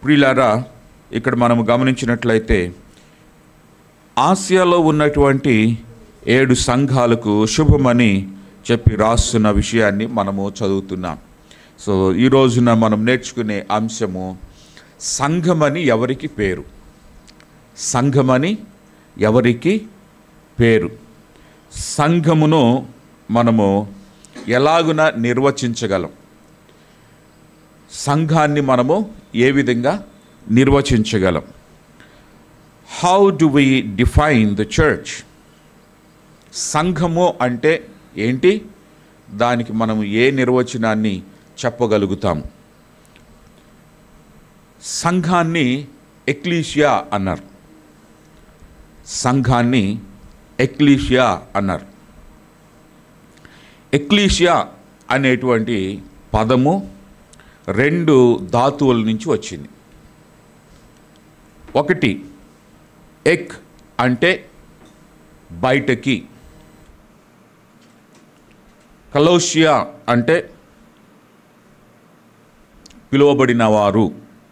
ప్రియులారా ఇక్కడ మనం గమనించినట్లయితే ఆసియాలో ఉన్నటువంటి ఏడు సంఘాలకు శుభమని చెప్పి రాస్తున్న విషయాన్ని మనము చదువుతున్నాం సో ఈ రోజున మనం నేర్చుకునే అంశము సంఘమని ఎవరికి పేరు సంఘమని ఎవరికి పేరు సంఘమును మనము ఎలాగున నిర్వచించగలం సంఘాన్ని మనము ఏ విధంగా నిర్వచించగలం how do we define the church సంఘము అంటే ఏంటి దానికి మనము ఏ నిర్వచనాన్ని చెప్పగలుగుతాము సంఘాన్ని ఎక్లీషియా అన్నారు సంఘాన్ని ఎక్లీషియా అన్నారు ఎక్లీషియా అనేటువంటి పదము రెండు ధాతువుల నుంచి వచ్చింది ఒకటి ఎక్ అంటే బయటకి కలోషియా అంటే పిలువబడిన వారు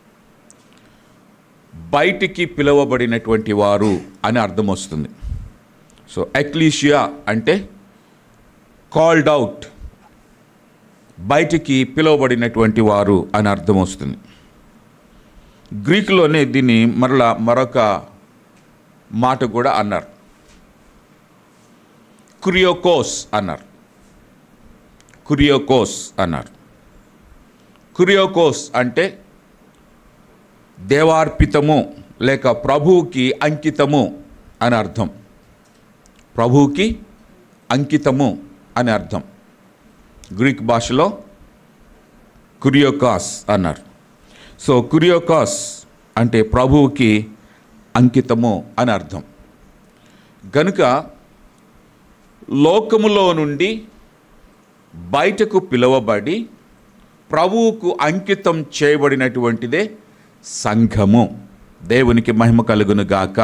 బయటికి పిలువబడినటువంటి వారు అని అర్థం వస్తుంది సో ఎక్లీషియా అంటే కాల్డ్ అవుట్ బయటికి పిలువబడినటువంటి వారు అని అర్థం వస్తుంది గ్రీకులోనే దీన్ని మరలా మరొక మాట కూడా అన్నారు కురియోకోస్ అన్నారు కురియోకోస్ అన్నారు కురియోకోస్ అంటే దేవార్పితము లేక ప్రభువుకి అంకితము అని అర్థం ప్రభువుకి అంకితము అని అర్థం గ్రీక్ భాషలో కురియోకాస్ అన్నారు సో కురియోకాస్ అంటే ప్రభువుకి అంకితము అని అర్థం గనుక లోకములో నుండి బయటకు పిలువబడి ప్రభువుకు అంకితం చేయబడినటువంటిదే సంఘము దేవునికి మహిమ కలుగును గాక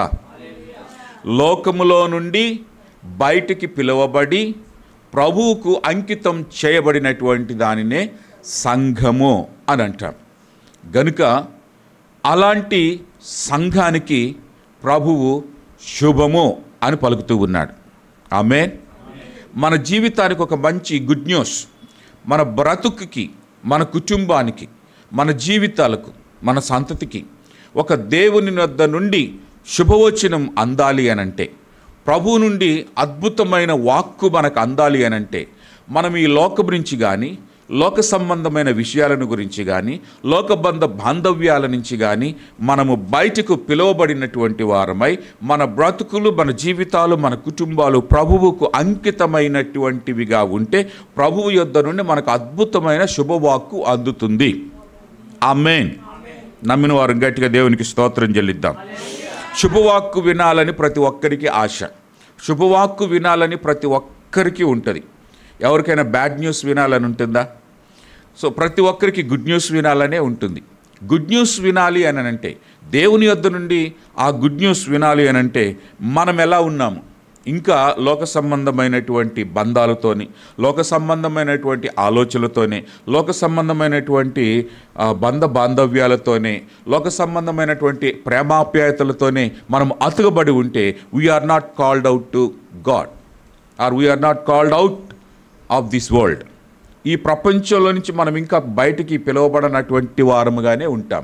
లోకములో నుండి బయటికి పిలువబడి ప్రభువుకు అంకితం చేయబడినటువంటి దానినే సంఘము అని అంటాం గనుక అలాంటి సంఘానికి ప్రభువు శుభము అని పలుకుతూ ఉన్నాడు ఆమె మన జీవితానికి ఒక మంచి గుడ్ న్యూస్ మన బ్రతుకుకి మన కుటుంబానికి మన జీవితాలకు మన సంతతికి ఒక దేవుని వద్ద నుండి శుభవచనం అందాలి అనంటే ప్రభు నుండి అద్భుతమైన వాక్కు మనకు అందాలి అనంటే మనం ఈ లోక గురించి కానీ లోక సంబంధమైన విషయాలను గురించి కానీ లోకబంధ బాంధవ్యాల నుంచి కానీ మనము బయటకు పిలువబడినటువంటి వారమై మన బ్రతుకులు మన జీవితాలు మన కుటుంబాలు ప్రభువుకు అంకితమైనటువంటివిగా ఉంటే ప్రభువు యొద్ద నుండి మనకు అద్భుతమైన శుభవాక్కు అందుతుంది ఆమెన్ నమ్మిన వారు గట్టిగా దేవునికి స్తోత్రం చెల్లిద్దాం శుభవాక్కు వినాలని ప్రతి ఒక్కరికి ఆశ శుభవాక్కు వినాలని ప్రతి ఒక్కరికి ఉంటుంది ఎవరికైనా బ్యాడ్ న్యూస్ వినాలని ఉంటుందా సో ప్రతి ఒక్కరికి గుడ్ న్యూస్ వినాలనే ఉంటుంది గుడ్ న్యూస్ వినాలి అని అంటే దేవుని యొద్ద నుండి ఆ గుడ్ న్యూస్ వినాలి అని అంటే మనం ఎలా ఉన్నాము ఇంకా లోక సంబంధమైనటువంటి బంధాలతోని లోక సంబంధమైనటువంటి ఆలోచనలతోనే లోక సంబంధమైనటువంటి ఆ, బంధ బాంధవ్యాలతోనే లోక సంబంధమైనటువంటి ప్రేమాప్యాయతలతోనే మనం అతుగబడి ఉంటే we are not called out to God or we are not called out of this world ఈ ప్రపంచంలో నుంచి మనం ఇంకా బయటికి పిలువబడినటువంటి వారముగానే ఉంటాం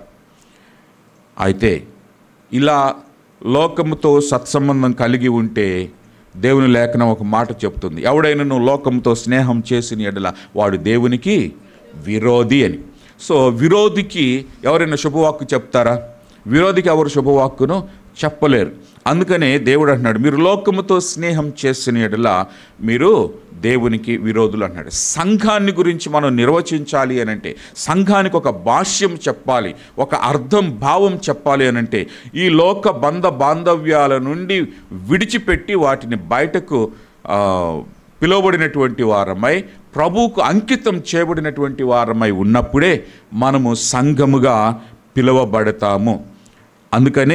అయితే ఇలా లోకముతో సత్సంబంధం కలిగి ఉంటే దేవుని లేఖనం ఒక మాట చెప్తుంది ఎవడైనా నువ్వు లోకంతో స్నేహం చేసిన ఎడల వాడు దేవునికి విరోధి అని సో విరోధికి ఎవరైనా శుభవాక్కు చెప్తారా విరోధికి ఎవరు శుభవాక్కును చెప్పలేరు అందుకనే దేవుడు అంటున్నాడు మీరు లోకముతో స్నేహం చేసిన ఎడల మీరు దేవునికి విరోధులు అన్నాడు సంఘాన్ని గురించి మనం నిర్వచించాలి అని అంటే సంఘానికి ఒక భాష్యం చెప్పాలి ఒక అర్థం భావం చెప్పాలి అని అంటే ఈ లోక బంధ బాంధవ్యాల నుండి విడిచిపెట్టి వాటిని బయటకు ఆ, పిలువబడినటువంటి వారమై ప్రభువుకు అంకితం చేయబడినటువంటి వారమై ఉన్నప్పుడే మనము సంఘముగా పిలువబడతాము అందుకనే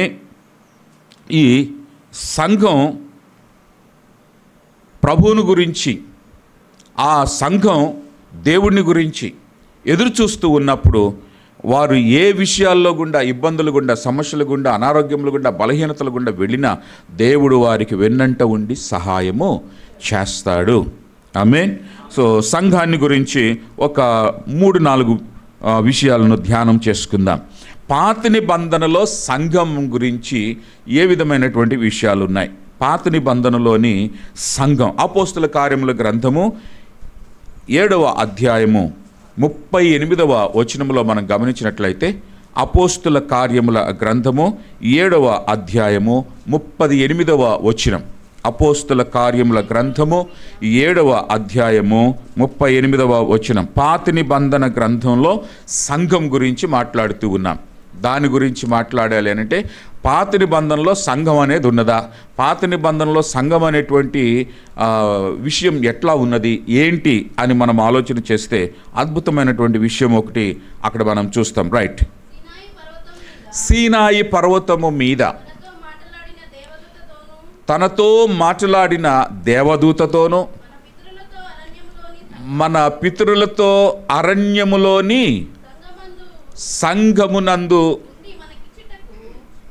ఈ సంఘం ప్రభువుని గురించి ఆ సంఘం దేవుడిని గురించి ఎదురు చూస్తూ ఉన్నప్పుడు వారు ఏ విషయాల్లో గుండా ఇబ్బందులు గుండా సమస్యలు గుండా అనారోగ్యములు గుండా బలహీనతలు గుండా వెళ్ళినా దేవుడు వారికి వెన్నంట ఉండి సహాయము చేస్తాడు మీన్ సో సంఘాన్ని గురించి ఒక మూడు నాలుగు ఆ, విషయాలను ధ్యానం చేసుకుందాం పాత నిబంధనలో సంఘం గురించి ఏ విధమైనటువంటి విషయాలు ఉన్నాయి పాత నిబంధనలోని సంఘం అపోస్తుల కార్యముల గ్రంథము ఏడవ అధ్యాయము ముప్పై ఎనిమిదవ వచనములో మనం గమనించినట్లయితే అపోస్తుల కార్యముల గ్రంథము ఏడవ అధ్యాయము ముప్పది ఎనిమిదవ వచనం అపోస్తుల కార్యముల గ్రంథము ఏడవ అధ్యాయము ముప్పై ఎనిమిదవ వచనం పాత నిబంధన గ్రంథంలో సంఘం గురించి మాట్లాడుతూ ఉన్నాం దాని గురించి మాట్లాడాలి అని అంటే పాత నిబంధనలో సంఘం అనేది ఉన్నదా పాత నిబంధనలో సంఘం అనేటువంటి ఆ, విషయం ఎట్లా ఉన్నది ఏంటి అని మనం ఆలోచన చేస్తే అద్భుతమైనటువంటి విషయం ఒకటి అక్కడ మనం చూస్తాం రైట్ సీనాయి పర్వతం మీద సీనాయి పర్వతము మీద తనతో మాట్లాడిన దేవదూతతోనూ తనతో మాట్లాడిన దేవదూతతోను మన పితరులతో అరణ్యములోని మన పితరులతో అరణ్యములోని సంగమందు సంఘమునందు ఉండి మనకిచ్చుటకు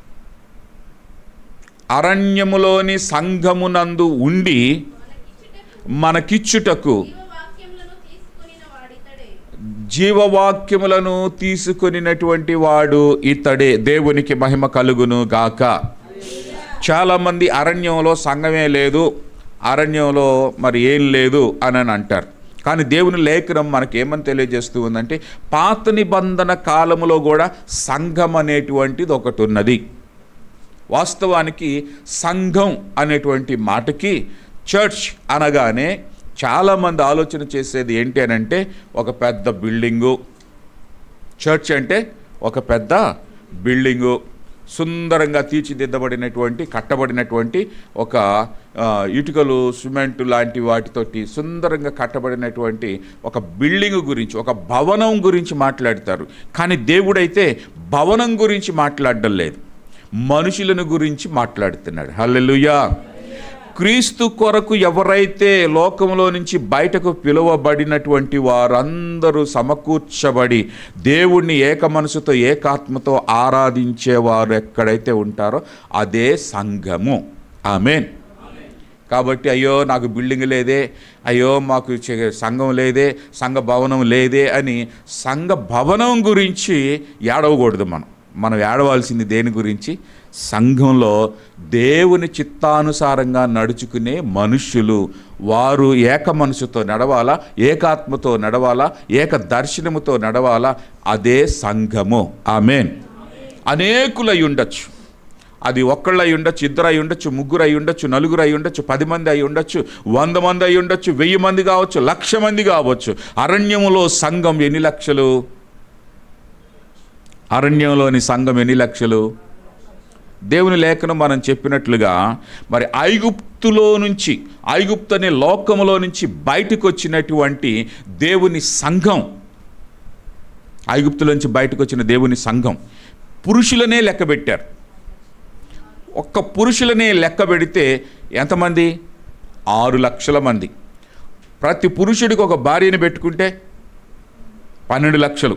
అరణ్యములోని సంఘమునందు ఉండి మనకిచ్చుటకు మనకిచ్చుటకు జీవవాక్యములను తీసుకొనిన వాడితడే జీవవాక్యములను తీసుకొనినటువంటి వాడు ఇతడే దేవునికి మహిమ కలుగును గాక చాలామంది అరణ్యంలో సంఘమే లేదు అరణ్యంలో మరి ఏం లేదు అని అని అంటారు కానీ దేవుని లేఖనం మనకి ఏమని తెలియజేస్తూ ఉందంటే పాత నిబంధన కాలములో కూడా సంఘం అనేటువంటిది ఒకటి ఉన్నది వాస్తవానికి సంఘం అనేటువంటి మాటకి చర్చ్ అనగానే చాలామంది ఆలోచన చేసేది ఏంటి అని అంటే ఒక పెద్ద బిల్డింగు చర్చ్ అంటే ఒక పెద్ద బిల్డింగు సుందరంగా తీర్చిదిద్దబడినటువంటి కట్టబడినటువంటి ఒక ఆ, ఇటుకలు సిమెంట్ లాంటి వాటితోటి సుందరంగా కట్టబడినటువంటి ఒక బిల్డింగ్ గురించి ఒక భవనం గురించి మాట్లాడతారు కానీ దేవుడైతే భవనం గురించి మాట్లాడడం లేదు మనుషులను గురించి మాట్లాడుతున్నాడు హల్లెలూయా క్రీస్తు కొరకు ఎవరైతే లోకంలో నుంచి బయటకు పిలువబడినటువంటి వారందరూ సమకూర్చబడి దేవుణ్ణి ఏక మనసుతో ఏకాత్మతో ఆరాధించేవారు ఎక్కడైతే ఉంటారో అదే సంఘము ఆమెన్ కాబట్టి అయ్యో నాకు బిల్డింగ్ లేదే అయ్యో మాకు చే- సంఘం లేదే సంఘ భవనం లేదే అని సంఘ భవనం గురించి ఏడవకూడదు మనం మనం ఏడవలసింది దేని గురించి సంఘంలో దేవుని చిత్తానుసారంగా నడుచుకునే మనుష్యులు వారు ఏక మనసుతో నడవాలా ఏకాత్మతో నడవాలా ఏక దర్శనముతో నడవాలా అదే సంఘము ఆమెన్ అనేకులై ఉండొచ్చు అది ఒక్కళ్ళు అయి ఉండొచ్చు ఇద్దరు అయి ఉండొచ్చు ముగ్గురు అయి ఉండొచ్చు నలుగురు అయి ఉండొచ్చు పది మంది అయి ఉండొచ్చు వంద మంది అయి ఉండొచ్చు వెయ్యి మంది కావచ్చు లక్ష మంది కావచ్చు అరణ్యములో సంఘం ఎన్ని లక్షలు అరణ్యంలోని సంఘం ఎన్ని లక్షలు దేవుని లేఖనం మనం చెప్పినట్లుగా మరి ఐగుప్తులో నుంచి ఐగుప్తు అనే లోకములో నుంచి బయటకు వచ్చినటువంటి దేవుని సంఘం ఐగుప్తులోంచి బయటకు వచ్చిన దేవుని సంఘం పురుషులనే లెక్క పెట్టారు ఒక్క పురుషులనే లెక్క పెడితే ఎంతమంది ఆరు లక్షల మంది ప్రతి పురుషుడికి ఒక భార్యని పెట్టుకుంటే పన్నెండు లక్షలు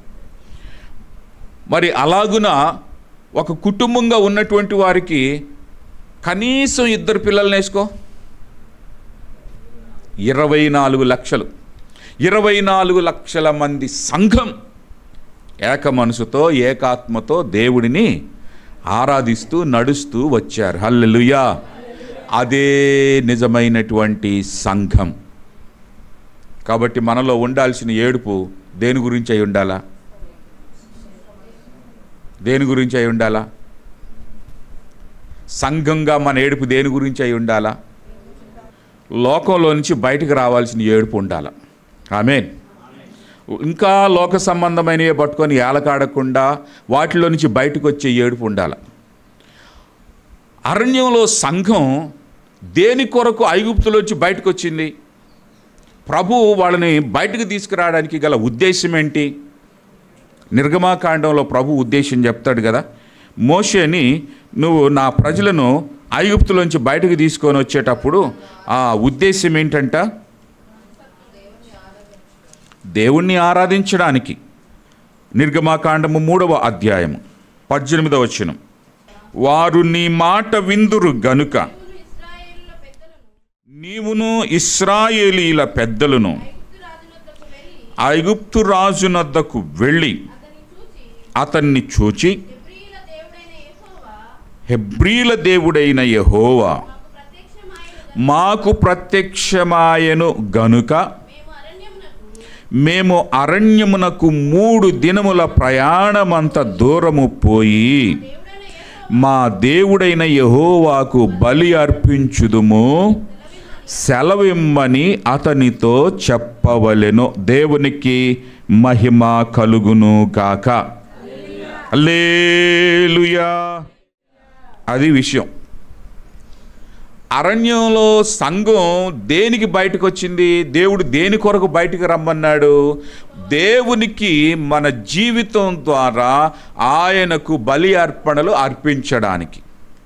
మరి అలాగున ఒక కుటుంబంగా ఉన్నటువంటి వారికి కనీసం ఇద్దరు పిల్లల్ని వేసుకో ఇరవై నాలుగు లక్షలు ఇరవై నాలుగు లక్షల మంది సంఘం ఏక మనసుతో ఏకాత్మతో దేవుడిని ఆరాధిస్తూ నడుస్తూ వచ్చారు హల్లెలూయా అదే నిజమైనటువంటి సంఘం కాబట్టి మనలో ఉండాల్సిన ఏడుపు దేని గురించి అయి ఉండాలా దేని గురించి అయి ఉండాలా సంఘంగా మన ఏడుపు దేని గురించి అయి ఉండాలా లోకంలో నుంచి బయటకు రావాల్సిన ఏడుపు ఉండాల ఆమెన్ ఇంకా లోక సంబంధమైనవి పట్టుకొని ఏలకాడకుండా వాటిలో నుంచి బయటకు వచ్చే ఏడుపు ఉండాల అరణ్యంలో సంఘం దేని కొరకు ఐగుప్తులోంచి బయటకు వచ్చింది ప్రభు వాళ్ళని బయటకు తీసుకురావడానికి గల ఉద్దేశం ఏంటి నిర్గమాకాండంలో ప్రభు ఉద్దేశం చెప్తాడు కదా మోషేని నువ్వు నా ప్రజలను ఐగుప్తులోంచి బయటకు తీసుకొని వచ్చేటప్పుడు ఆ ఉద్దేశం ఏంటంట దేవుణ్ణి ఆరాధించడానికి నిర్గమాకాండము మూడవ అధ్యాయము పద్దెనిమిదవ వచనం వారు నీ మాట విందురు గనుక నీవును ఇశ్రాయేలీయుల పెద్దలను నీవును ఇస్రాయేలీల పెద్దలను ఐగుప్తు రాజునొద్దకు వెళ్ళి ఐగుప్తు రాజునొద్దకు వెళ్ళి అతన్ని చూచి అతన్ని చూచి హెబ్రీయుల దేవుడైన యెహోవా హెబ్రీల దేవుడైన యెహోవా మాకు ప్రత్యక్షమాయెను మాకు ప్రత్యక్షమాయను గనుక మేము అరణ్యమునకు మేము అరణ్యమునకు మూడు దినముల ప్రయాణమంత దూరము పోయి దేవుడైన యెహోవా మా దేవుడైన యెహోవాకు బలి అర్పించుదుము సెలవిమ్మని అతనితో చెప్పవలెను దేవునికి మహిమ కలుగును గాక అల్లేలుయా అది విషయం అరణ్యంలో సంఘం దేనికి బయటకు వచ్చింది దేవుడు దేని కొరకు బయటకు రమ్మన్నాడు దేవునికి మన జీవితం ద్వారా ఆయనకు బలి అర్పణలు అర్పించడానికి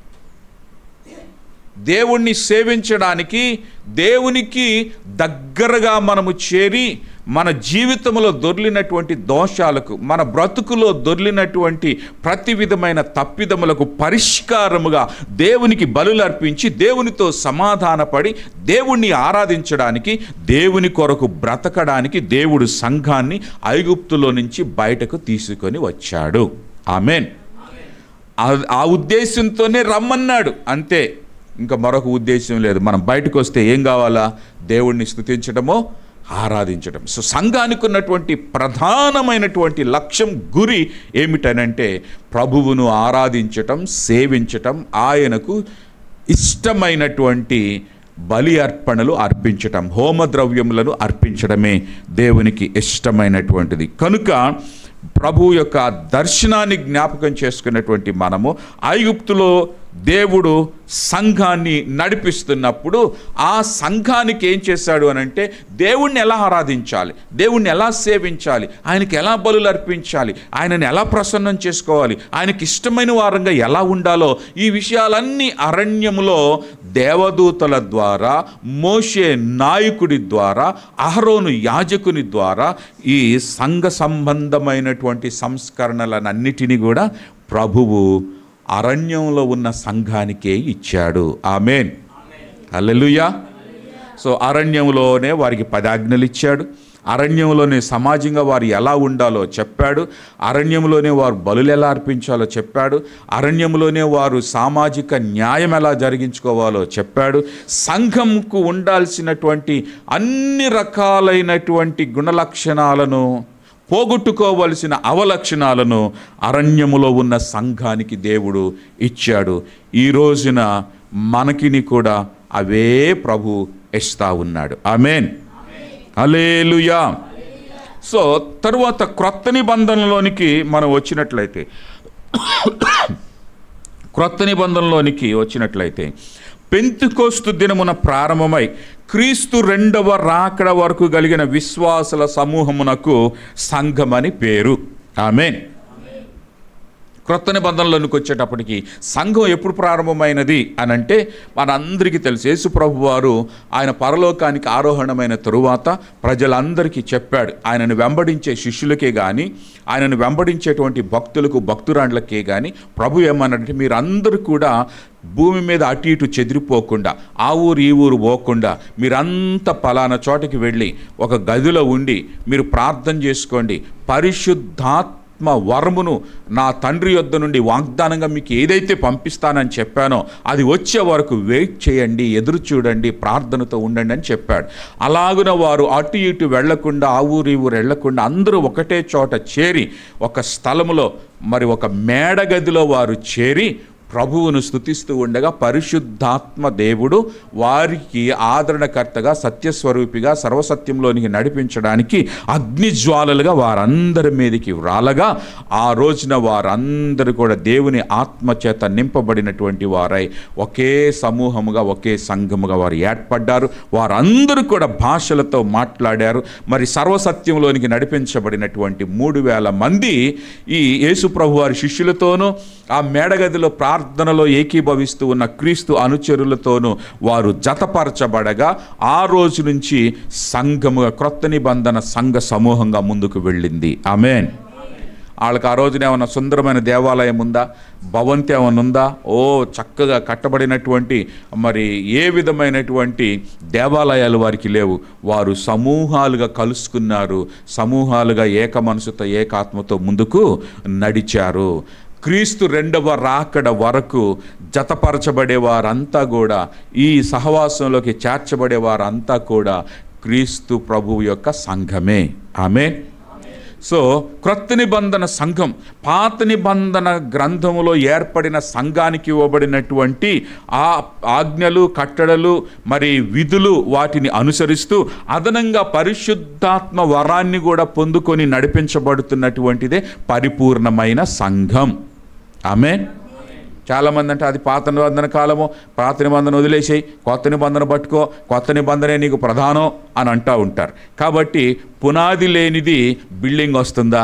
దేవుణ్ణి సేవించడానికి దేవునికి దగ్గరగా మనము చేరి మన జీవితంలో దొర్లినటువంటి దోషాలకు మన బ్రతుకులో దొర్లినటువంటి ప్రతి విధమైన తప్పిదములకు పరిష్కారముగా దేవునికి బలులు అర్పించి దేవునితో సమాధానపడి దేవుణ్ణి ఆరాధించడానికి దేవుని కొరకు బ్రతకడానికి దేవుడు సంఘాన్ని ఐగుప్తులో నుంచి బయటకు తీసుకొని వచ్చాడు ఆమెన్ ఆ- ఆ ఉద్దేశంతోనే రమ్మన్నాడు అంతే ఇంకా మరొక ఉద్దేశం లేదు మనం బయటకు వస్తే ఏం కావాలా దేవుణ్ణి స్థుతించడమో ఆరాధించడం సో సంఘానికి ఉన్నటువంటి ప్రధానమైనటువంటి లక్ష్యం గురి ఏమిటనంటే ప్రభువును ఆరాధించటం సేవించటం ఆయనకు ఇష్టమైనటువంటి బలి అర్పణలు అర్పించటం హోమ ద్రవ్యములను అర్పించడమే దేవునికి ఇష్టమైనటువంటిది కనుక ప్రభు యొక్క దర్శనాన్ని జ్ఞాపకం చేసుకున్నటువంటి మనము ఐగుప్తులో దేవుడు సంఘాన్ని నడిపిస్తున్నప్పుడు ఆ సంఘానికి ఏం చేశాడు అని అంటే దేవుణ్ణి ఎలా ఆరాధించాలి దేవుణ్ణి ఎలా సేవించాలి ఆయనకి ఎలా బలులు అర్పించాలి ఆయనని ఎలా ప్రసన్నం చేసుకోవాలి ఆయనకి ఇష్టమైన వారంగా ఎలా ఉండాలో ఈ విషయాలన్నీ అరణ్యములో దేవదూతల ద్వారా మోషే నాయకుడి ద్వారా అహరోను యాజకుని ద్వారా ఈ సంఘ సంబంధమైనటువంటి సంస్కరణలనన్నిటినీ కూడా ప్రభువు అరణ్యంలో ఉన్న సంఘానికే ఇచ్చాడు ఆమెన్ హల్లెలూయా సో అరణ్యంలోనే వారికి పదాజ్ఞలు ఇచ్చాడు అరణ్యంలోనే సమాజంగా వారు ఎలా ఉండాలో చెప్పాడు అరణ్యంలోనే వారు బలులు ఎలా అర్పించాలో చెప్పాడు అరణ్యంలోనే వారు సామాజిక న్యాయం ఎలా జరిగించుకోవాలో చెప్పాడు సంఘంకు ఉండాల్సినటువంటి అన్ని రకాలైనటువంటి గుణలక్షణాలను పోగొట్టుకోవలసిన అవలక్షణాలను అరణ్యములో ఉన్న సంఘానికి దేవుడు ఇచ్చాడు ఈ రోజున మనకిని కూడా అవే ప్రభు ఇస్తా ఉన్నాడు ఆమెన్ హల్లెలూయా సో తరువాత క్రొత్త నిబంధనలోనికి మనం వచ్చినట్లయితే క్రొత్త నిబంధనలోనికి వచ్చినట్లయితే పెంతుకోస్తు దినమున ప్రారంభమై క్రీస్తు రెండవ రాకడ వరకు కలిగిన విశ్వాసుల సమూహమునకు సంఘమని పేరు ఆమెన్ క్రొత్త నిబంధనలోనికి వచ్చేటప్పటికి సంఘం ఎప్పుడు ప్రారంభమైనది అని అంటే మనందరికీ తెలుసు యేసు ప్రభు వారు ఆయన పరలోకానికి ఆరోహణమైన తరువాత ప్రజలందరికీ చెప్పాడు ఆయనను వెంబడించే శిష్యులకే కానీ ఆయనను వెంబడించేటువంటి భక్తులకు భక్తురాండ్లకే కానీ ప్రభు ఏమన్నాడంటే మీరందరూ కూడా భూమి మీద అటు ఇటు చెదిరిపోకుండా ఆ ఊరు ఈ ఊరు పోకుండా మీరంతా పలానా చోటకి వెళ్ళి ఒక గదిలో ఉండి మీరు ప్రార్థన చేసుకోండి పరిశుద్ధాత్మ ఆత్మ వరమును నా తండ్రి యొద్ద నుండి వాగ్దానంగా మీకు ఏదైతే పంపిస్తానని చెప్పానో అది వచ్చే వరకు వెయిట్ చేయండి ఎదురు చూడండి ప్రార్థనతో ఉండండి అని చెప్పాడు అలాగున వారు అటు ఇటు వెళ్లకుండా ఆ ఊరు ఈ ఊరు వెళ్లకుండా అందరూ ఒకటే చోట చేరి ఒక స్థలములో మరి ఒక మేడగదిలో వారు చేరి ప్రభువును స్థుతిస్తూ ఉండగా పరిశుద్ధాత్మ దేవుడు వారికి ఆదరణకర్తగా సత్యస్వరూపిగా సర్వసత్యంలోనికి నడిపించడానికి అగ్నిజ్వాలలుగా వారందరి మీదకి రాలగా ఆ రోజున వారందరూ కూడా దేవుని ఆత్మ చేత నింపబడినటువంటి వారై ఒకే సమూహముగా ఒకే సంఘముగా వారు ఏర్పడ్డారు వారందరూ కూడా భాషలతో మాట్లాడారు మరి సర్వసత్యంలోనికి నడిపించబడినటువంటి మూడు వేల మంది ఈ యేసుప్రభు వారి శిష్యులతోనూ ఆ మేడగదిలో ప్రార్థనలో ఏకీభవిస్తూ ఉన్న క్రీస్తు అనుచరులతోనూ వారు జతపరచబడగా ఆ రోజు నుంచి సంఘముగా క్రొత్త నిబంధన సంఘ సమూహంగా ముందుకు వెళ్ళింది ఆమెన్ వాళ్ళకి ఆ రోజున ఏమన్నా సుందరమైన దేవాలయం ఉందా భవంతి ఏమైనా ఉందా ఓ చక్కగా కట్టబడినటువంటి మరి ఏ విధమైనటువంటి దేవాలయాలు వారికి లేవు వారు సమూహాలుగా కలుసుకున్నారు సమూహాలుగా ఏక మనసుతో ఏకాత్మతో ముందుకు నడిచారు క్రీస్తు రెండవ రాకడ వరకు జతపరచబడే వారంతా కూడా ఈ సహవాసంలోకి చేర్చబడే వారంతా కూడా క్రీస్తు ప్రభువు యొక్క సంఘమే ఆమె సో క్రొత్త నిబంధన సంఘం పాత నిబంధన గ్రంథములో ఏర్పడిన సంఘానికి ఇవ్వబడినటువంటి ఆ ఆజ్ఞలు కట్టడలు మరి విధులు వాటిని అనుసరిస్తూ అదనంగా పరిశుద్ధాత్మ వరాన్ని కూడా పొందుకొని నడిపించబడుతున్నటువంటిదే పరిపూర్ణమైన సంఘం ఆమె చాలామంది అంటే అది పాత నిబంధన కాలము పాత నిబంధన వదిలేసేయి కొత్త నిబంధన పట్టుకో కొత్త నిబంధనే నీకు ప్రధానం అని అంటూ ఉంటారు కాబట్టి పునాది లేనిది బిల్డింగ్ వస్తుందా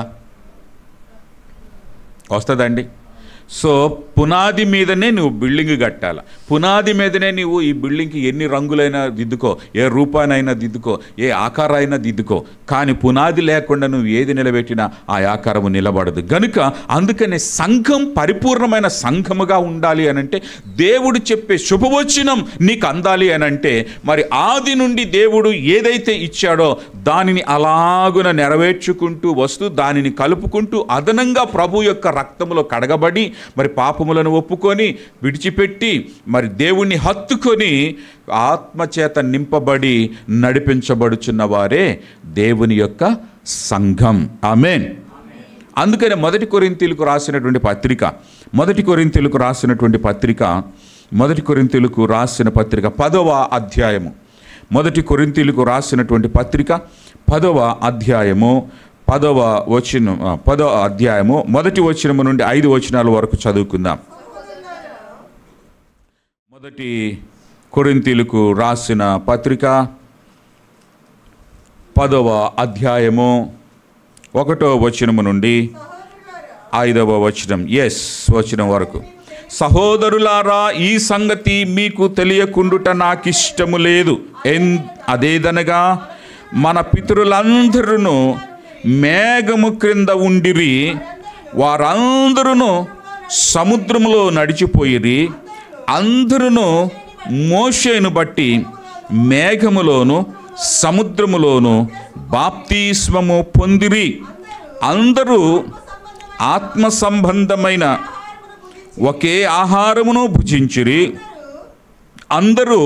వస్తుందండి సో పునాది మీదనే నువ్వు బిల్డింగ్ కట్టాలి పునాది మీదనే నువ్వు ఈ బిల్డింగ్కి ఎన్ని రంగులైనా దిద్దుకో ఏ రూపానైనా దిద్దుకో ఏ ఆకారైనా దిద్దుకో కానీ పునాది లేకుండా నువ్వు ఏది నిలబెట్టినా ఆ ఆకారము నిలబడదు గనుక అందుకనే సంఘం పరిపూర్ణమైన సంఘముగా ఉండాలి అని అంటే దేవుడు చెప్పే శుభవచనం నీకు అందాలి అని అంటే మరి ఆది నుండి దేవుడు ఏదైతే ఇచ్చాడో దానిని అలాగున నెరవేర్చుకుంటూ వస్తూ దానిని కలుపుకుంటూ అదనంగా ప్రభు యొక్క రక్తములో కడగబడి మరి పాపములను ఒప్పుకొని విడిచిపెట్టి మరి దేవుణ్ణి హత్తుకొని ఆత్మచేత నింపబడి నడిపించబడుచున్న వారే దేవుని యొక్క సంఘం ఆమెన్ అందుకనే మొదటి కొరింతీలకు రాసినటువంటి పత్రిక మొదటి కొరింతీలకు రాసినటువంటి పత్రిక మొదటి కొరింతీలకు రాసిన పత్రిక పదవ అధ్యాయము మొదటి కొరింతీలకు రాసినటువంటి పత్రిక పదవ అధ్యాయము పదవ వచనం ఆ, పదవ అధ్యాయము మొదటి వచనము నుండి ఐదు వచనాల వరకు చదువుకుందాం మొదటి కొరింతీలకు రాసిన పత్రిక పదవ అధ్యాయము ఒకటో వచనము నుండి ఐదవ వచనం ఎస్ వచనం వరకు సహోదరులారా ఈ సంగతి మీకు తెలియకుండుట నాకు ఇష్టము లేదు ఎన్ అదేదనగా మన పితరులందరూ మేఘము క్రింద ఉండిరి వారందరూ సముద్రములో నడిచిపోయిరి అందరూ మోషేను బట్టి మేఘములోను సముద్రములోను బాప్తిస్మము పొందిరి అందరూ ఆత్మ సంబంధమైన ఒకే ఆహారమును భుజించిరి అందరూ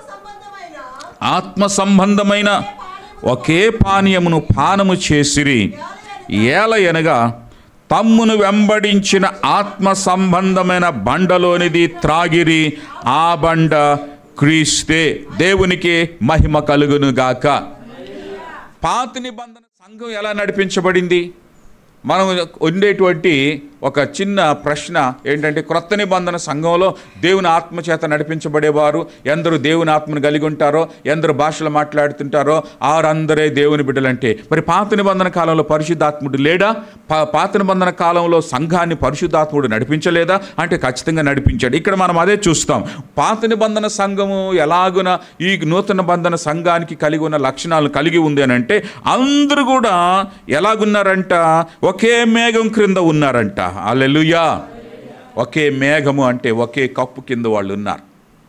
ఆత్మ సంబంధమైన ఒకే పానీయమును పానము చేసిరి ఏలయనగా తమ్మును వెంబడించిన ఆత్మ సంబంధమైన బండలోనిది త్రాగిరి ఆ బండ క్రీస్తే దేవునికి మహిమ కలుగును గాక పాత నిబంధన సంఘం ఎలా నడిపించబడింది మనం ఉండేటువంటి ఒక చిన్న ప్రశ్న ఏంటంటే క్రొత్త నిబంధన సంఘంలో దేవుని ఆత్మ చేత నడిపించబడేవారు ఎందరు దేవుని ఆత్మను కలిగి ఉంటారో ఎందరు భాషలు మాట్లాడుతుంటారో ఆరందరే దేవుని బిడ్డలంటే మరి పాత నిబంధన కాలంలో పరిశుద్ధాత్ముడు లేడా పా పాత నిబంధన కాలంలో సంఘాన్ని పరిశుద్ధాత్ముడు నడిపించలేదా అంటే ఖచ్చితంగా నడిపించాడు ఇక్కడ మనం అదే చూస్తాం పాత నిబంధన సంఘము ఎలాగున ఈ నూతన బంధన సంఘానికి కలిగి ఉన్న లక్షణాలు కలిగి ఉంది అని అంటే అందరూ కూడా ఎలాగున్నారంట ఒకే మేఘం క్రింద ఉన్నారంట అల్లెలుయా ఒకే మేఘము అంటే ఒకే కప్పు కింద వాళ్ళు ఉన్నారు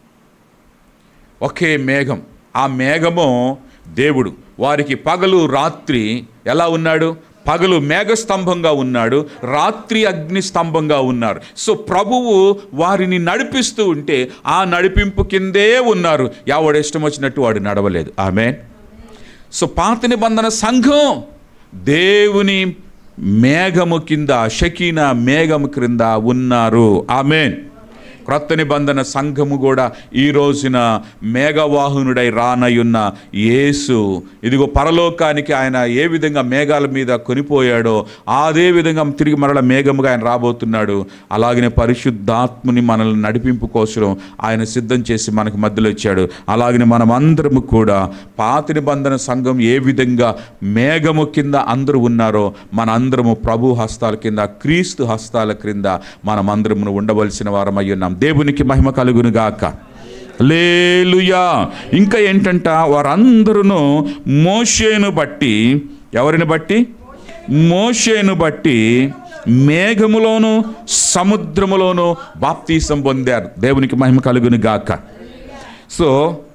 ఒకే మేఘం ఆ మేఘము దేవుడు వారికి పగలు రాత్రి ఎలా ఉన్నాడు పగలు మేఘస్తంభంగా ఉన్నాడు రాత్రి అగ్ని స్తంభంగా ఉన్నారు సో ప్రభువు వారిని నడిపిస్తూ ఉంటే ఆ నడిపింపు కిందే ఉన్నారు ఎవడు ఇష్టం వచ్చినట్టు వాడు నడవలేదు ఆమె సో పాత నిబంధన సంఘం దేవుని మేఘము కింద షకీన మేఘము క్రింద ఉన్నారు ఆమెన్ క్రొత్త నిబంధన సంఘము కూడా ఈ రోజున మేఘవాహనుడై రానయున్న యేసు ఇదిగో పరలోకానికి ఆయన ఏ విధంగా మేఘాల మీద కొనిపోయాడో అదే విధంగా తిరిగి మరల మేఘముగా ఆయన రాబోతున్నాడు అలాగనే పరిశుద్ధాత్ముని మనల్ని నడిపింపు కోసం ఆయన సిద్ధం చేసి మనకు మధ్యలో ఇచ్చాడు అలాగనే మనం అందరము కూడా పాత నిబంధన సంఘం ఏ విధంగా మేఘము కింద అందరూ ఉన్నారో మన అందరము ప్రభు హస్తాల కింద క్రీస్తు హస్తాల క్రింద మనం అందరము ఉండవలసిన వారమై ఉన్నాం దేవునికి మహిమ కలుగును గాక లేలుయా ఇంకా ఏంటంట వారందరూ మోషేను బట్టి ఎవరిని బట్టి మోషేను బట్టి మేఘములోను సముద్రములోను బాప్తీసం పొందారు దేవునికి మహిమ కలుగును గాక సో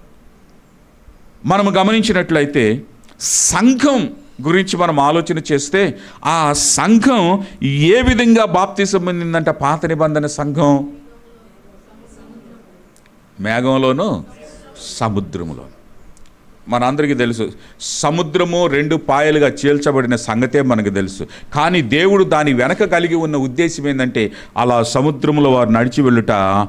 మనము గమనించినట్లయితే సంఘం గురించి మనం ఆలోచన చేస్తే ఆ సంఘం ఏ విధంగా బాప్తీసం పొందిందంట పాత నిబంధన సంఘం మేఘంలోను సముద్రములో మనందరికీ తెలుసు సముద్రము రెండు పాయలుగా చీల్చబడిన సంగతే మనకు తెలుసు కానీ దేవుడు దాని వెనక కలిగి ఉన్న ఉద్దేశం ఏంటంటే అలా సముద్రములో వారు నడిచి వెళ్ళుట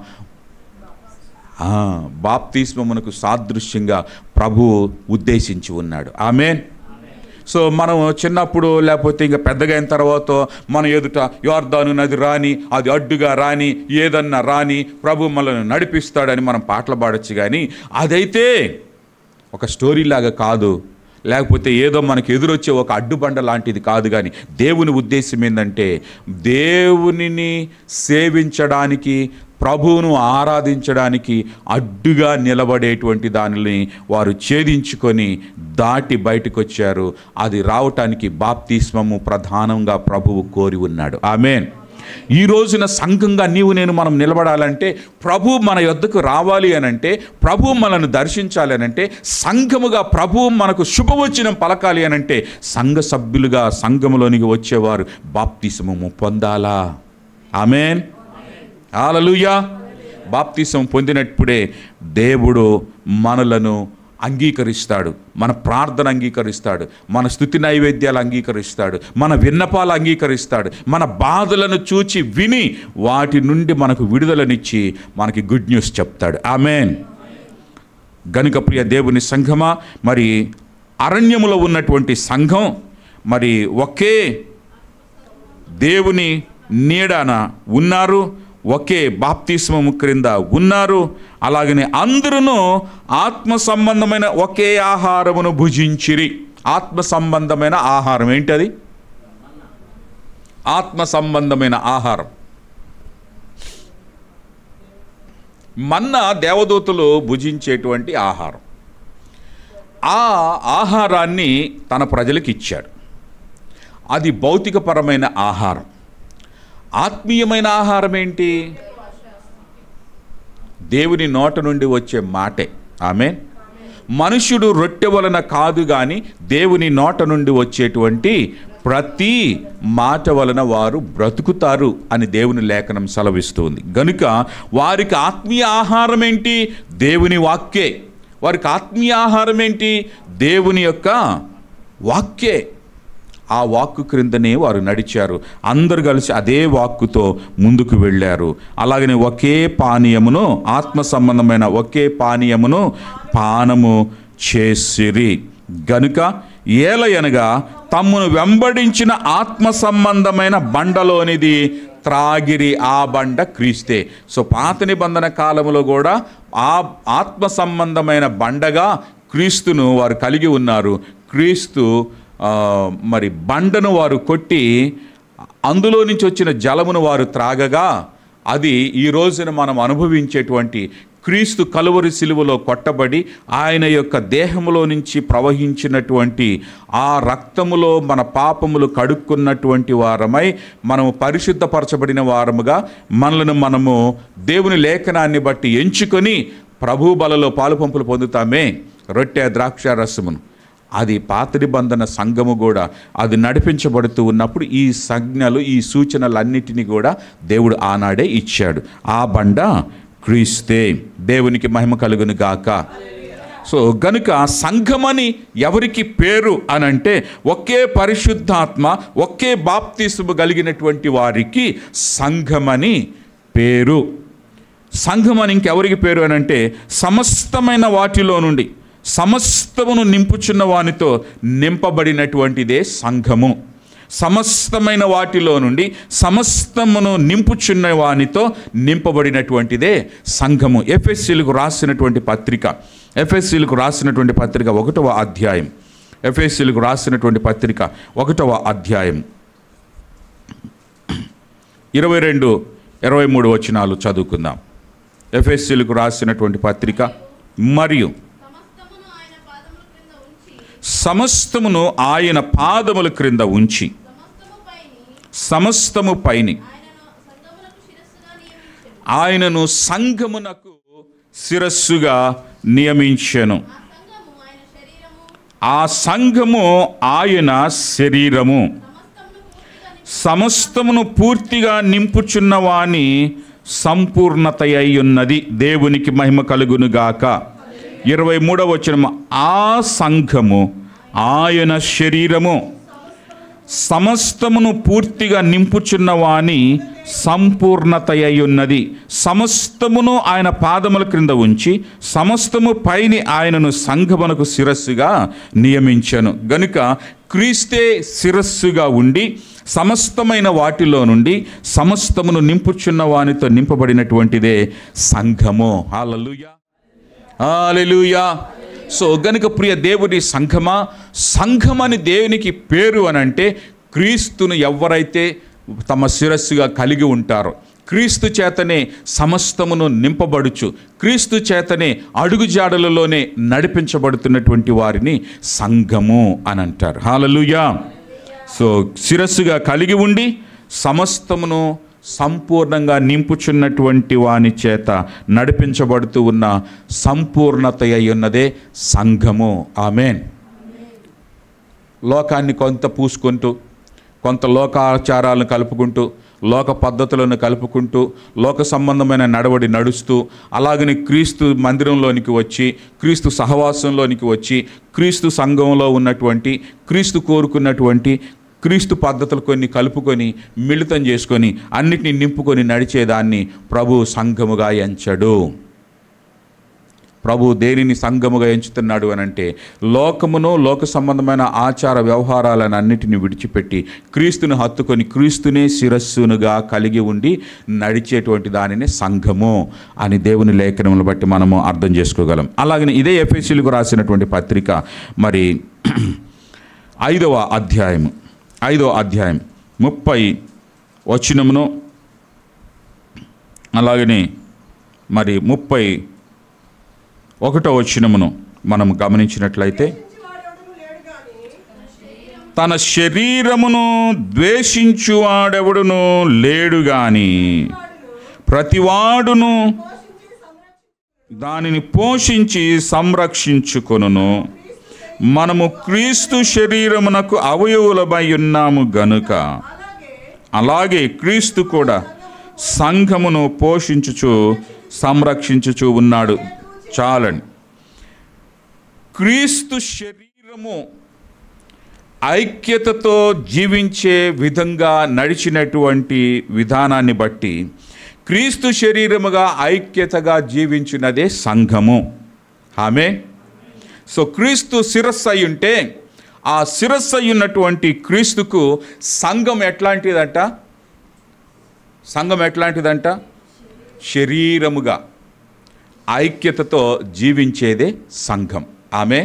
ఆ, బాప్తిస్మమునకు సాదృశ్యంగా ప్రభువు ఉద్దేశించి ఉన్నాడు ఆమెన్ సో మనం చిన్నప్పుడు లేకపోతే ఇంకా పెద్దగా అయిన తర్వాత మన ఎదుట యోర్దాను నది రాని అది అడ్డుగా రాని ఏదన్నా రాని ప్రభు మనల్ని నడిపిస్తాడని మనం పాటలు పాడొచ్చు కానీ అదైతే ఒక స్టోరీ లాగా కాదు లేకపోతే ఏదో మనకు ఎదురొచ్చే ఒక అడ్డుబండ లాంటిది కాదు కానీ దేవుని ఉద్దేశం ఏంటంటే దేవునిని సేవించడానికి ప్రభువును ఆరాధించడానికి అడ్డుగా నిలబడేటువంటి దానిని వారు ఛేదించుకొని దాటి బయటకు వచ్చారు అది రావటానికి బాప్తిస్మము ప్రధానంగా ప్రభువు కోరి ఉన్నాడు ఆమెన్ ఈ రోజున సంఘంగా నీవు నేను మనం నిలబడాలంటే ప్రభు మన యొద్దకు రావాలి అనంటే ప్రభు మనల్ని దర్శించాలి అనంటే సంఘముగా ప్రభు మనకు శుభవచనం పలకాలి అనంటే సంఘ సభ్యులుగా సంఘములోనికి వచ్చేవారు బాప్తిసమము పొందాలా ఆమెన్ హాలలుయా బాప్తిసం పొందినప్పుడే దేవుడు మనలను అంగీకరిస్తాడు మన ప్రార్థన అంగీకరిస్తాడు మన స్థుతి నైవేద్యాలు అంగీకరిస్తాడు మన విన్నపాలు అంగీకరిస్తాడు మన బాధలను చూచి విని వాటి నుండి మనకు విడుదలనిచ్చి మనకి గుడ్ న్యూస్ చెప్తాడు ఆమెన్ గనుక ప్రియ దేవుని సంఘమా మరి అరణ్యములో ఉన్నటువంటి సంఘం మరి ఒకే దేవుని నీడన ఉన్నారు ఒకే బాప్తిస్మము క్రింద ఉన్నారు అలాగనే అందరూ ఆత్మ సంబంధమైన ఒకే ఆహారమును భుజించిరి ఆత్మ సంబంధమైన ఆహారం ఏంటది ఆత్మ సంబంధమైన ఆహారం మన్న దేవదూతలు భుజించేటువంటి ఆహారం ఆ ఆహారాన్ని తన ప్రజలకు ఇచ్చాడు అది భౌతికపరమైన ఆహారం ఆత్మీయమైన ఆహారం ఏంటి దేవుని నోట నుండి వచ్చే మాటే ఆమె మనుష్యుడు రొట్టె వలన కాదు కానీ దేవుని నోట నుండి వచ్చేటువంటి ప్రతి మాట వలన వారు బ్రతుకుతారు అని దేవుని లేఖనం సెలవిస్తుంది గనుక వారికి ఆత్మీయ ఆహారం ఏంటి దేవుని వాక్యే వారికి ఆత్మీయ ఆహారం ఏంటి దేవుని యొక్క వాక్యే ఆ వాక్కు క్రిందనే వారు నడిచారు అందరు కలిసి అదే వాక్కుతో ముందుకు వెళ్ళారు అలాగనే ఒకే పానీయమును ఆత్మ సంబంధమైన ఒకే పానీయమును పానము చేసిరి గనుక ఏలయనగా తమ్మును వెంబడించిన ఆత్మ సంబంధమైన బండలోనిది త్రాగిరి ఆ బండ క్రీస్తే సో పాత నిబంధన కాలంలో కూడా ఆ ఆత్మ సంబంధమైన బండగా క్రీస్తును వారు కలిగి ఉన్నారు క్రీస్తు ఆ, మరి బండను వారు కొట్టి అందులో నుంచి వచ్చిన జలమును వారు త్రాగగా అది ఈ రోజున మనం అనుభవించేటువంటి క్రీస్తు కలువరి సిలువలో కొట్టబడి ఆయన యొక్క దేహములో నుంచి ప్రవహించినటువంటి ఆ రక్తములో మన పాపములు కడుక్కున్నటువంటి వారమై మనము పరిశుద్ధపరచబడిన వారముగా మనలను మనము దేవుని లేఖనాన్ని బట్టి ఎంచుకొని ప్రభు బలలో పాలు పంపులు పొందుతామే రొట్టె ద్రాక్ష రసమును అది పాత నిబంధన సంఘము కూడా అది నడిపించబడుతూ ఉన్నప్పుడు ఈ సంజ్ఞలు ఈ సూచనలన్నిటినీ కూడా దేవుడు ఆనాడే ఇచ్చాడు ఆ బండ క్రీస్తే దేవునికి మహిమ కలుగును గాక సో గనుక సంఘమని ఎవరికి పేరు అనంటే ఒకే పరిశుద్ధాత్మ ఒకే బాప్తిసుము కలిగినటువంటి వారికి సంఘమని పేరు సంఘం అని ఇంకెవరికి పేరు అని అంటే సమస్తమైన వాటిలో నుండి సమస్తమును నింపుచున్న వానితో నింపబడినటువంటిదే సంఘము సమస్తమైన వాటిలో నుండి సమస్తమును నింపుచున్న వానితో నింపబడినటువంటిదే సంఘము ఎఫ్ఎస్సీలకు రాసినటువంటి పత్రిక ఎఫ్ఎస్సీలకు రాసినటువంటి పత్రిక ఒకటవ అధ్యాయం ఎఫ్ఎస్సీలకు రాసినటువంటి పత్రిక ఒకటవ అధ్యాయం ఇరవై రెండు ఇరవై మూడు వచనాలు చదువుకుందాం ఎఫ్ఎస్సీలకు రాసినటువంటి పత్రిక మరియు సమస్తమును ఆయన పాదముల క్రింద ఉంచి సమస్తమును ఆయన పాదముల క్రింద ఉంచి సమస్తముపైని సమస్తము పైని ఆయనను సంగమునకు శిరస్సుగా ఆయనను సంఘమునకు శిరస్సుగా నియమించెను నియమించెను ఆ సంఘము ఆయన ఆ శరీరము సంఘము ఆయన శరీరము సమస్తమును పూర్తిగా సమస్తమును పూర్తిగా నింపు నింపుచున్న వాని సంపూర్ణత అయి ఉన్నది దేవునికి మహిమ కలుగును గాక ఇరవై మూడవ వచనము ఆ సంఘము ఆయన శరీరము సమస్తమును పూర్తిగా నింపుచున్న వాని సంపూర్ణత అయి ఉన్నది సమస్తమును ఆయన పాదముల క్రింద ఉంచి సమస్తము పైని ఆయనను సంఘమునకు శిరస్సుగా నియమించను గనుక క్రీస్తే శిరస్సుగా ఉండి సమస్తమైన వాటిలో నుండి సమస్తమును నింపుచున్న వానితో నింపబడినటువంటిదే సంఘము హల్లెలూయా హల్లెలూయా సో గనుక ప్రియ దేవుని సంఘమా సంఘమని దేవునికి పేరు అని అంటే క్రీస్తును ఎవరైతే తమ శిరస్సుగా కలిగి ఉంటారో క్రీస్తు చేతనే సమస్తమును నింపబడుచు క్రీస్తు చేతనే అడుగుజాడలలోనే నడిపించబడుతున్నటువంటి వారిని సంఘము అని అంటారు హాలలుయా సో శిరస్సుగా కలిగి ఉండి సమస్తమును సంపూర్ణంగా నింపుచున్నటువంటి వాని చేత నడిపించబడుతూ ఉన్న సంపూర్ణత అయి ఉన్నదే సంఘము ఆమెన్ లోకాన్ని కొంత పూసుకుంటూ కొంత లోకాచారాలను కలుపుకుంటూ లోక పద్ధతులను కలుపుకుంటూ లోక సంబంధమైన నడవడి నడుస్తూ అలాగని క్రీస్తు మందిరంలోనికి వచ్చి క్రీస్తు సహవాసంలోనికి వచ్చి క్రీస్తు సంఘంలో ఉన్నటువంటి క్రీస్తు కోరుకున్నటువంటి క్రీస్తు పద్ధతులు కొన్ని కలుపుకొని మిళితం చేసుకొని అన్నిటిని నింపుకొని నడిచేదాన్ని ప్రభు సంఘముగా ఎంచడు ప్రభు దేనిని సంఘముగా ఎంచుతున్నాడు అని అంటే లోకమును లోక సంబంధమైన ఆచార వ్యవహారాలను అన్నిటిని విడిచిపెట్టి క్రీస్తును హత్తుకొని క్రీస్తునే శిరస్సునుగా కలిగి ఉండి నడిచేటువంటి దానిని సంఘము అని దేవుని లేఖనములు బట్టి మనము అర్థం చేసుకోగలం అలాగనే ఇదే ఎఫ్ఎస్సీలకు రాసినటువంటి పత్రిక మరి ఐదవ అధ్యాయము ఐదవ అధ్యాయం ముప్పై వచనమును అలాగనే మరి ముప్పై ఒకటో వచనమును మనం గమనించినట్లయితే తన శరీరమును ద్వేషించువాడెవడును లేడు గాని ప్రతివాడును దానిని పోషించి సంరక్షించుకొనును మనము క్రీస్తు శరీరమునకు అవయవులమై ఉన్నాము గనుక అలాగే క్రీస్తు కూడా సంఘమును పోషించుచు సంరక్షించుచు ఉన్నాడు చాలండి క్రీస్తు శరీరము ఐక్యతతో జీవించే విధంగా నడిచినటువంటి విధానాన్ని బట్టి క్రీస్తు శరీరముగా ఐక్యతగా జీవించినదే సంఘము ఆమె సో క్రీస్తు శిరస్సు అయి ఉంటే ఆ శిరస్సు అయి ఉన్నటువంటి క్రీస్తుకు సంఘం ఎట్లాంటిదంట సంఘం ఎట్లాంటిదంట శరీరముగా ఐక్యతతో జీవించేదే సంఘం ఆమె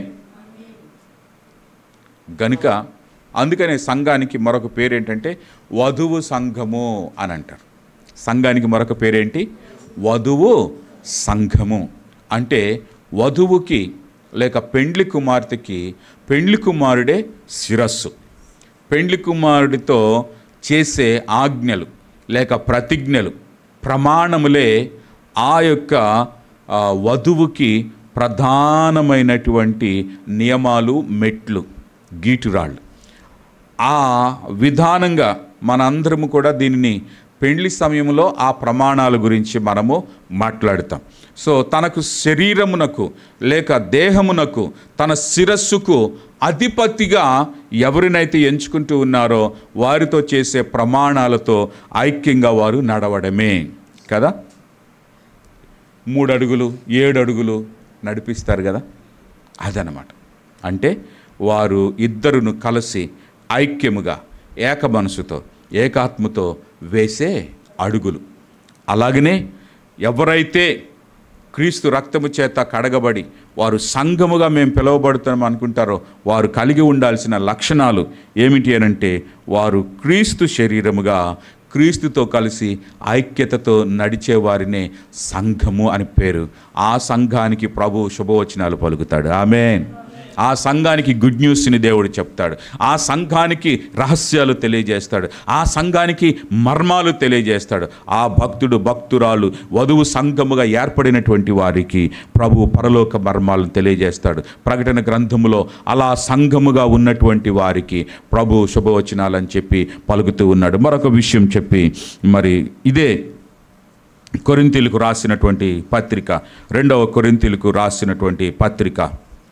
గనుక అందుకనే సంఘానికి మరొక పేరేంటంటే వధువు సంఘము అని అంటారు సంఘానికి మరొక పేరేంటి వధువు సంఘము అంటే వధువుకి లేక పెండ్లి కుమార్తెకి పెండ్లి కుమారుడే శిరస్సు పెండ్లి కుమారుడితో చేసే ఆజ్ఞలు లేక ప్రతిజ్ఞలు ప్రమాణములే ఆ యొక్క ఆ, వధువుకి ప్రధానమైనటువంటి నియమాలు మెట్లు గీటురాళ్ళు ఆ విధానంగా మనందరము కూడా దీనిని పెళ్లి సమయంలో ఆ ప్రమాణాల గురించి మనము మాట్లాడతాం సో తనకు శరీరమునకు లేక దేహమునకు తన శిరస్సుకు అధిపతిగా ఎవరినైతే ఎంచుకుంటూ ఉన్నారో వారితో చేసే ప్రమాణాలతో ఐక్యంగా వారు నడవడమే కదా మూడు అడుగులు ఏడు అడుగులు నడిపిస్తారు కదా అదనమాట అంటే వారు ఇద్దరును కలిసి ఐక్యముగా ఏక మనసుతో ఏకాత్మతో వేసే అడుగులు అలాగనే ఎవరైతే క్రీస్తు రక్తము చేత కడగబడి వారు సంఘముగా మేము పిలువబడుతాం అనుకుంటారో వారు కలిగి ఉండాల్సిన లక్షణాలు ఏమిటి అనంటే వారు క్రీస్తు శరీరముగా క్రీస్తుతో కలిసి ఐక్యతతో నడిచే వారినే సంఘము అని పేరు ఆ సంఘానికి ప్రభు శుభవచనాలు పలుకుతాడు ఆమె ఆ సంఘానికి గుడ్ న్యూస్ని దేవుడు చెప్తాడు ఆ సంఘానికి రహస్యాలు తెలియజేస్తాడు ఆ సంఘానికి మర్మాలు తెలియజేస్తాడు ఆ భక్తుడు భక్తురాలు వధువు సంఘముగా ఏర్పడినటువంటి వారికి ప్రభు పరలోక మర్మాలను తెలియజేస్తాడు ప్రకటన గ్రంథములో అలా సంఘముగా ఉన్నటువంటి వారికి ప్రభు శుభవచనాలని చెప్పి పలుకుతూ ఉన్నాడు మరొక విషయం చెప్పి మరి ఇదే కొరింతీలకు రాసినటువంటి పత్రిక రెండవ కొరింతీలకు రాసినటువంటి పత్రిక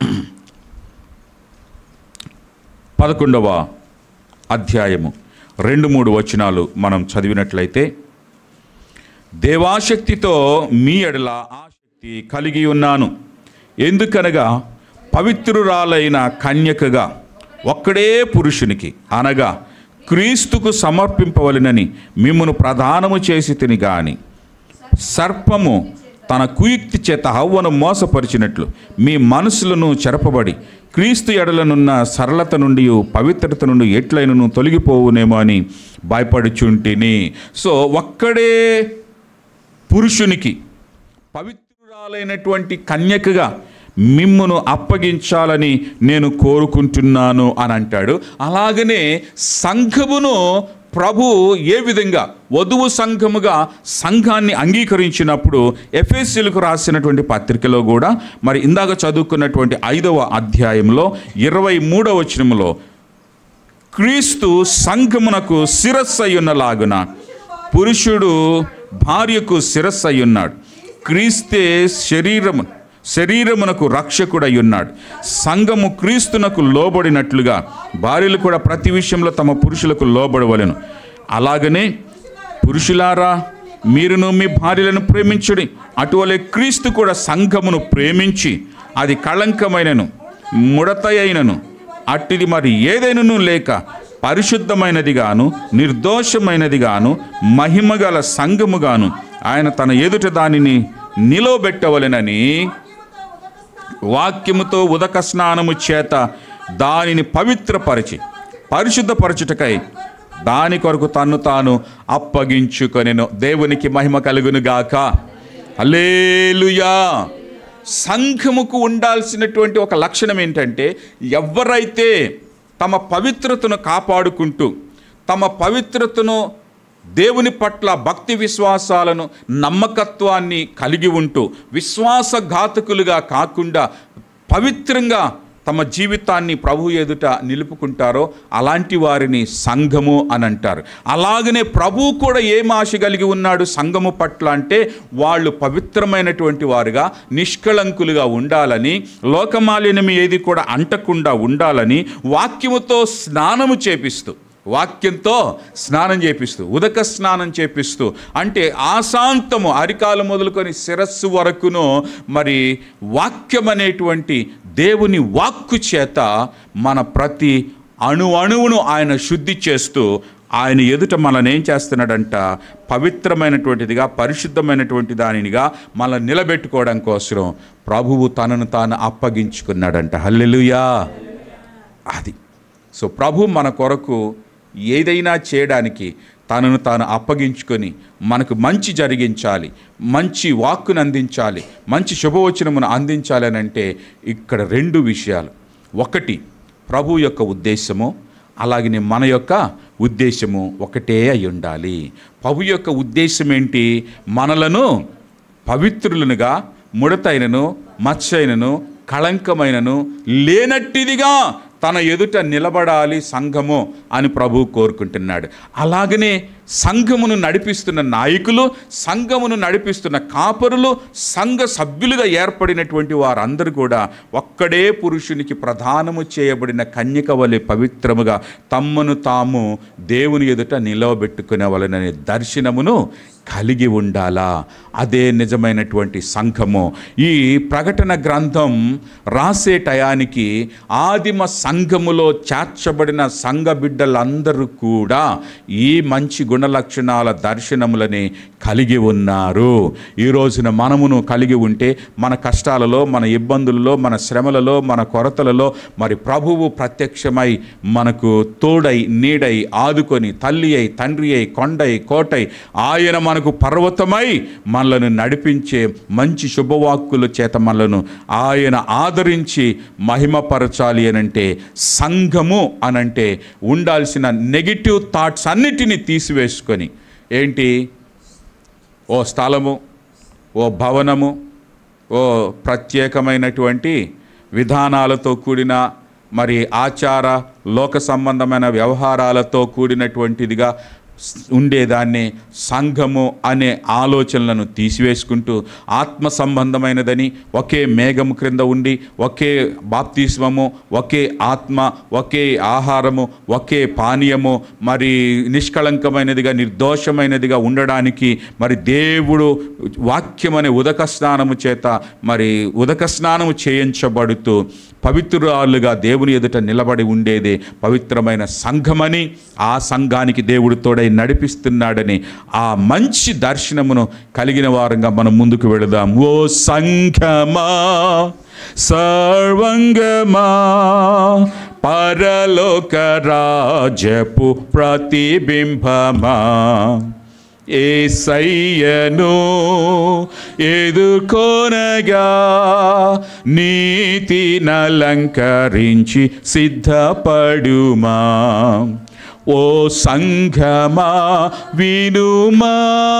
పదకొండవ అధ్యాయము రెండు మూడు వచనాలు మనం చదివినట్లయితే దేవాశక్తితో మీ ఎడల ఆసక్తి కలిగి ఉన్నాను ఎందుకనగా పవిత్రురాలైన కన్యకగా ఒక్కడే పురుషునికి అనగా క్రీస్తుకు సమర్పింపవలనని మిమ్మను ప్రధానము చేసి తిని గాని సర్పము తన కుయుక్తి చేత హవ్వను మోసపరిచినట్లు మీ మనసులను చెరపబడి క్రీస్తు ఎడలనున్న సరళత నుండి పవిత్రత నుండి ఎట్లయినను తొలగిపోవునేమో అని భయపడుచుంటిని సో ఒక్కడే పురుషునికి పవిత్రురాలైనటువంటి కన్యకగా మిమ్మును అప్పగించాలని నేను కోరుకుంటున్నాను అని అంటాడు అలాగనే సంఘమును ప్రభు ఏ విధంగా వధువు సంఘముగా సంఘాన్ని అంగీకరించినప్పుడు ఎఫ్ఎస్సీలకు రాసినటువంటి పత్రికలో కూడా మరి ఇందాక చదువుకున్నటువంటి ఐదవ అధ్యాయంలో ఇరవై మూడవ వచనములో క్రీస్తు సంఘమునకు శిరస్సు అయ్యున్నలాగున పురుషుడు భార్యకు శిరస్సు అయ్యున్నాడు క్రీస్తే శరీరము శరీరమునకు రక్షకుడై ఉన్నాడు సంఘము క్రీస్తునకు లోబడినట్లుగా భార్యలు కూడా ప్రతి విషయంలో తమ పురుషులకు లోబడవలెను అలాగనే పురుషులారా మీరును మీ భార్యలను ప్రేమించుడి అటువలే క్రీస్తు కూడా సంఘమును ప్రేమించి అది కళంకమైనను ముడత అయినను అట్టిది మరి ఏదైనను లేక పరిశుద్ధమైనదిగాను నిర్దోషమైనదిగాను మహిమగల సంఘముగాను ఆయన తన ఎదుట దానిని నిలవబెట్టవలెనని వాక్యముతో ఉదక స్నానము చేత దానిని పవిత్రపరిచి పరిశుద్ధపరచుటకై దాని కొరకు తన్ను తాను అప్పగించుకొనెను దేవునికి మహిమ కలుగును గాక హల్లెలూయా సంఘముకు ఉండాల్సినటువంటి ఒక లక్షణం ఏంటంటే ఎవరైతే తమ పవిత్రతను కాపాడుకుంటూ తమ పవిత్రతను దేవుని పట్ల భక్తి విశ్వాసాలను నమ్మకత్వాన్ని కలిగి ఉంటూ విశ్వాసఘాతకులుగా కాకుండా పవిత్రంగా తమ జీవితాన్ని ప్రభు ఎదుట నిలుపుకుంటారో అలాంటి వారిని సంఘము అని అంటారు అలాగనే ప్రభు కూడా ఏం ఆశ కలిగి ఉన్నాడు సంఘము పట్ల అంటే వాళ్ళు పవిత్రమైనటువంటి వారుగా నిష్కళంకులుగా ఉండాలని లోకమాలిన్యం ఏది కూడా అంటకుండా ఉండాలని వాక్యముతో స్నానము చేపిస్తూ వాక్యంతో స్నానం చేపిస్తూ ఉదక స్నానం చేపిస్తూ అంటే ఆశాంతము అరికాలు మొదలుకొని శిరస్సు వరకును మరి వాక్యం అనేటువంటి దేవుని వాక్కు చేత మన ప్రతి అణు అణువును ఆయన శుద్ధి చేస్తూ ఆయన ఎదుట మనల్ని ఏం చేస్తున్నాడంట పవిత్రమైనటువంటిదిగా పరిశుద్ధమైనటువంటి దానినిగా మనల్ని నిలబెట్టుకోవడం కోసం ప్రభువు తనను తాను అప్పగించుకున్నాడంట హల్లెలూయా అది సో ప్రభు మన కొరకు ఏదైనా చేయడానికి తనను తాను అప్పగించుకొని మనకు మంచి జరిగించాలి మంచి వాక్కును అందించాలి మంచి శుభవచనమును అందించాలి అని అంటే ఇక్కడ రెండు విషయాలు ఒకటి ప్రభు యొక్క ఉద్దేశము అలాగనే మన యొక్క ఉద్దేశము ఒకటే అయి ఉండాలి ప్రభు యొక్క ఉద్దేశం ఏంటి మనలను పవిత్రులనుగా ముడతైనను మచ్చైనను కళంకమైనను లేనట్టిదిగా తన ఎదుట నిలబడాలి సంఘము అని ప్రభు కోరుకుంటున్నాడు అలాగనే సంఘమును నడిపిస్తున్న నాయకులు సంఘమును నడిపిస్తున్న కాపరులు సంఘ సభ్యులుగా ఏర్పడినటువంటి వారందరూ కూడా ఒక్కడే పురుషునికి ప్రధానము చేయబడిన కన్యక వలె పవిత్రముగా తమ్మును తాము దేవుని ఎదుట నిలవబెట్టుకునే దర్శనమును కలిగి ఉండాలా అదే నిజమైనటువంటి సంఘము ఈ ప్రకటన గ్రంథం రాసే టయానికి ఆదిమ సంఘములో చేర్చబడిన సంఘ బిడ్డలందరూ కూడా ఈ మంచి గుణ లక్షణాల దర్శనములని కలిగి ఉన్నారు ఈ రోజున మనమును కలిగి ఉంటే మన కష్టాలలో మన ఇబ్బందులలో మన శ్రమలలో మన కొరతలలో మరి ప్రభువు ప్రత్యక్షమై మనకు తోడై నీడై ఆదుకొని తల్లి అయి తండ్రి అయి కొండై కోటై ఆయన మన మనకు పర్వతమై మనలను నడిపించే మంచి శుభవాక్కుల చేత మనలను ఆయన ఆదరించి మహిమపరచాలి అనంటే సంఘము అనంటే ఉండాల్సిన నెగిటివ్ థాట్స్ అన్నిటినీ తీసివేసుకొని ఏంటి ఓ స్థలము ఓ భవనము ఓ ప్రత్యేకమైనటువంటి విధానాలతో కూడిన మరి ఆచార లోక సంబంధమైన వ్యవహారాలతో కూడినటువంటిదిగా స్- ఉండేదాన్ని సంఘము అనే ఆలోచనలను తీసివేసుకుంటూ ఆత్మ సంబంధమైనదని ఒకే మేఘము క్రింద ఉండి ఒకే బాప్తిస్మము ఒకే ఆత్మ ఒకే ఆహారము ఒకే పానీయము మరి నిష్కళంకమైనదిగా నిర్దోషమైనదిగా ఉండడానికి మరి దేవుడు వాక్యం అనే ఉదక స్నానము చేత మరి ఉదక స్నానము చేయించబడుతూ పవిత్రురాలుగా దేవుని ఎదుట నిలబడి ఉండేదే పవిత్రమైన సంఘమని ఆ సంఘానికి దేవుడు తోడై నడిపిస్తున్నాడని ఆ మంచి దర్శనమును కలిగిన వారంగా మనం ముందుకు వెళదాం ఓ సంఘమా సర్వంగమా పరలోక రాజపు ప్రతిబింబమా ఏసయ్యను ఎదుర్కొనగా నీతి నలంకరించి సిద్ధపడుమా ఓ సంఘమా వినుమా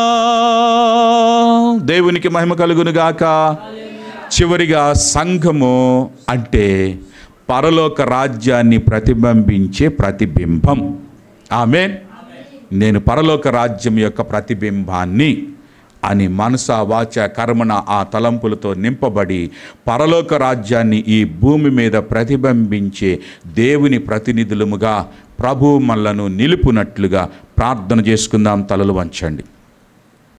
దేవునికి మహిమ కలుగునుగాక చివరిగా సంఘము అంటే పరలోక రాజ్యాన్ని ప్రతిబింబించే ప్రతిబింబం ఆమె నేను పరలోక రాజ్యం యొక్క ప్రతిబింబాన్ని అని మనస వాచ కర్మణ ఆ తలంపులతో నింపబడి పరలోక రాజ్యాన్ని ఈ భూమి మీద ప్రతిబింబించే దేవుని ప్రతినిధులముగా ప్రభు మనలను నిలుపునట్లుగా ప్రార్థన చేసుకుందాం తలలు వంచండి